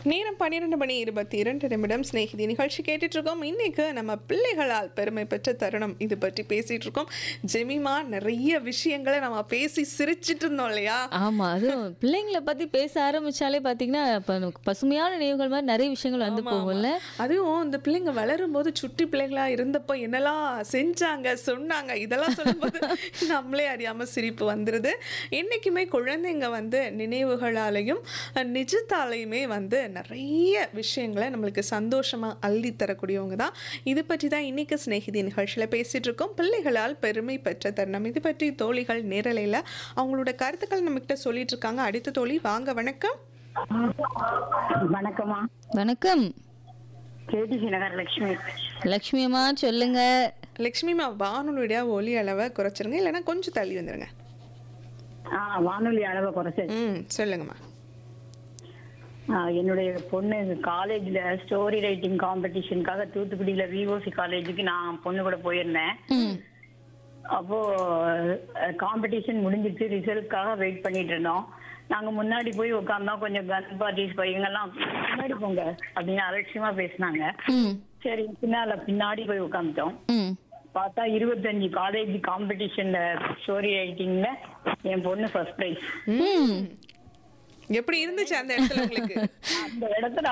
நேரம் பன்னிரெண்டு மணி இருபத்தி இரண்டு நிமிடம் சிநேகிதி நிகழ்ச்சி கேட்டுட்டு இருக்கோம் இன்னைக்கு நம்ம பிள்ளைகளால் பெருமை பெற்ற தருணம் இது பற்றி பேசிட்டு இருக்கோம் ஜெமிமா நிறைய விஷயங்களை நம்ம பேசி சிரிச்சிட்டு இருந்தோம் இல்லையா ஆமா அதுவும் பிள்ளைங்களை பத்தி பேச ஆரம்பிச்சாலே பாத்தீங்கன்னா இப்ப நமக்கு பசுமையான நினைவுகள் மாதிரி நிறைய விஷயங்கள் வந்து போகும்ல அதுவும் இந்த பிள்ளைங்க வளரும் போது சுட்டி பிள்ளைங்களா இருந்தப்போ என்னெல்லாம் செஞ்சாங்க சொன்னாங்க இதெல்லாம் சொல்லும்போது நம்மளே அறியாம சிரிப்பு வந்துருது என்னைக்குமே குழந்தைங்க வந்து நினைவுகளாலையும் அஹ், நிஜத்தாலையுமே வந்து நிறைய விஷயங்களை நம்மளுக்கு சந்தோஷமா அள்ளி தரக்கூடியவங்க தான் இது பற்றி தான் இன்னைக்கு சிநேகிதி நிகழ்ச்சியில் பேசிட்டு இருக்கோம் பிள்ளைகளால் பெருமை பெற்ற தருணம் இது பற்றி தோழிகள் நேரலையில் அவங்களோட கருத்துக்கள் நம்மக்கிட்ட சொல்லிட்டு இருக்காங்க அடுத்த தோழி வாங்க வணக்கம் வணக்கம்மா வணக்கம் கேடிசி நகர் லட்சுமி லக்ஷ்மி அம்மா சொல்லுங்க லக்ஷ்மிமா வானொலியுடைய ஒலி அளவை குறைச்சிருங்க இல்லைன்னா கொஞ்சம் தள்ளி வந்துருங்க ஆ வானொலி அளவை குறைச்சது ம் சொல்லுங்கம்மா ஆ, என்னுடைய பொண்ணு காலேஜ்ல ஸ்டோரி ரைட்டிங் காம்படிஷனுக்காக தூத்துக்குடியில விஓசி காலேஜுக்கு நான் பொண்ணு கூட போயிருந்தேன் ம் அப்போ காம்படிஷன் முடிஞ்சிச்சு ரிசல்ட்காக வெயிட் பண்ணிட்டு இருந்தோம் நாங்க முன்னாடி போய் உட்கார்ந்தோம் கொஞ்சம் கன் பார்ட்டிஸ் பையங்கெல்லாம் முன்னாடி போங்க அப்படின்னு அலட்சியமா பேசினாங்க ம் சரி பின்னால பின்னாடி போய் உட்காந்துட்டோம் ம் பார்த்தா இருபத்தஞ்சு காலேஜ் காம்படிஷன்ல ஸ்டோரி ரைட்டிங்ல என் பொண்ணு ஃபர்ஸ்ட் பிரைஸ் ம் எப்படி இருந்துச்சு அந்த இடத்துல உங்களுக்கு அந்த இடத்துல